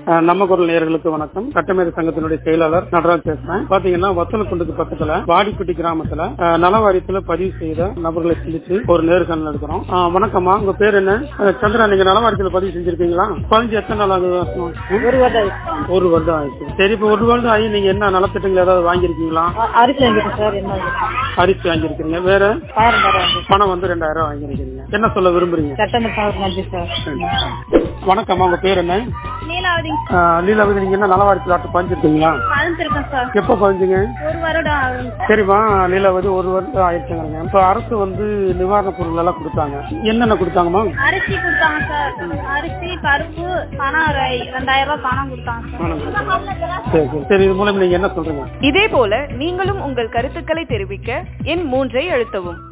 அஹ், நம்ம குரல் நேயர்களுக்கு வணக்கம் சட்டமேத சங்கத்தினுடைய செயலாளர் நடராஜ் பேசுறேன் பாத்தீங்கன்னா வத்தலக்குண்டுக்கு பக்கத்துல வாடிப்பட்டி கிராமத்துல அஹ், நல வாரியத்துல பதிவு செய்த நபர்களை சந்திச்சு ஒரு நேர்காணல் எடுக்கிறோம் அஹ், வணக்கம்மா உங்க பேர் என்ன அஹ், சந்திரா நீங்க நல வாரியத்துல பதிவு செஞ்சிருக்கீங்களா பதிஞ்சு எத்தனை நாள் ஆகுது ஒரு வருடம் ஒரு வருடம் ஆயிடுச்சு சரி இப்ப ஒரு வருடம் ஆகி நீங்க என்ன நலத்திட்டங்கள் ஏதாவது வாங்கியிருக்கீங்களா அ- அரிசி வாங்கிட்டேன் சார் என்ன அரிசி வாங்கியிருக்கீங்க வேற ஆயிரம் தரம் வாங்கி பணம் வந்து ரெண்டாயிரம் ரூபாய் வாங்கியிருக்கீங்க என்ன சொல்ல விரும்புறீங்க சட்டமன்ற சார் நன்றி சார் வணக்கம்மா உங்க பேர் என்ன நீலாவதி அஹ், லீலாவதி நீங்க என்ன நல வாரியத்துல ஆட்டு பதிஞ்சிருக்கீங்களா பதிஞ்சிருக்கேன் சார் எப்ப பதிஞ்சுங்க ஒரு வருடம் ஆகும் சரிம்மா லீலாவதி ஒரு வருஷம் ஆயிடுச்சுங்கிறங்க இப்ப அரசு வந்து நிவாரண பொருள் எல்லாம் கொடுத்தாங்க என்னென்ன கொடுத்தாங்கம்மா அரிசி கொடுத்தாங்க சார் அரிசி பருப்பு பணம் ஒரு ரெண்டாயிரம் ரூபாய் பணம் கொடுத்தாங்க சார் சரி சரி சரி இது மூலம் நீங்க என்ன சொல்றீங்க இதே போல நீங்களும் உங்கள் கருத்துக்களை தெரிவிக்க எண் மூன்றை அழுத்தவும்